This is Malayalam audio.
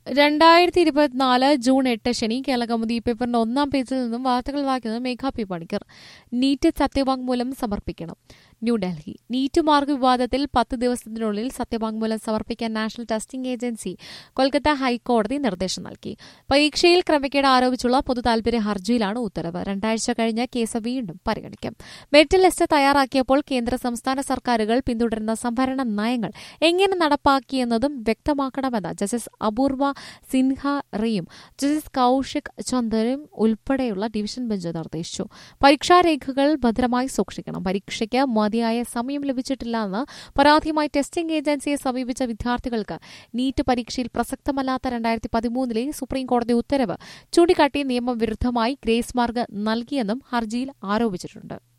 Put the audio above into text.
രണ്ടായിരത്തി ഇരുപത്തിനാല് ജൂൺ എട്ട് ശനി കേരള കൗമുദി പേപ്പറിന്റെ ഒന്നാം പേജിൽ നിന്നും വാർത്തകൾ വായിക്കുന്നത് മേഘാ പി പണിക്കർ നീറ്റ് സത്യവാങ്മൂലം സമർപ്പിക്കണം ന്യൂഡൽഹി നീറ്റ് മാർഗ് വിവാദത്തിൽ പത്ത് ദിവസത്തിനുള്ളിൽ സത്യവാങ്മൂലം സമർപ്പിക്കാൻ നാഷണൽ ടെസ്റ്റിംഗ് ഏജൻസി കൊൽക്കത്ത ഹൈക്കോടതി നിർദ്ദേശം നൽകി പരീക്ഷയിൽ ക്രമക്കേട് ആരോപിച്ചുള്ള പൊതു താൽപര്യ ഹർജിയിലാണ് ഉത്തരവ് രണ്ടാഴ്ച കഴിഞ്ഞ് കേസ് വീണ്ടും പരിഗണിക്കും മെറിറ്റ് ലിസ്റ്റ് തയ്യാറാക്കിയപ്പോൾ കേന്ദ്ര സംസ്ഥാന സർക്കാരുകൾ പിന്തുടരുന്ന സംഭരണ നയങ്ങൾ എങ്ങനെ നടപ്പാക്കിയെന്നതും വ്യക്തമാക്കണമെന്ന് ജസ്റ്റിസ് അപൂർവ സിൻഹ റെയും ജസ്റ്റിസ് കൌശിക് ചന്ദരും ഉൾപ്പെടെയുള്ള ഡിവിഷൻ ബെഞ്ച് നിർദ്ദേശിച്ചു പരീക്ഷാരേഖകൾ ഭദ്രമായി സൂക്ഷിക്കണം പരീക്ഷയ്ക്ക് മതിയായ സമയം ലഭിച്ചിട്ടില്ലെന്ന് പരാതിയുമായി ടെസ്റ്റിംഗ് ഏജൻസിയെ സമീപിച്ച വിദ്യാർത്ഥികൾക്ക് നീറ്റ് പരീക്ഷയിൽ പ്രസക്തമല്ലാത്ത രണ്ടായിരത്തി പതിമൂന്നിലെ സുപ്രീംകോടതി ഉത്തരവ് ചൂണ്ടിക്കാട്ടി നിയമവിരുദ്ധമായി ഗ്രേസ് മാർഗ് നൽകിയെന്നും ഹർജിയിൽ ആരോപിച്ചിട്ടുണ്ട്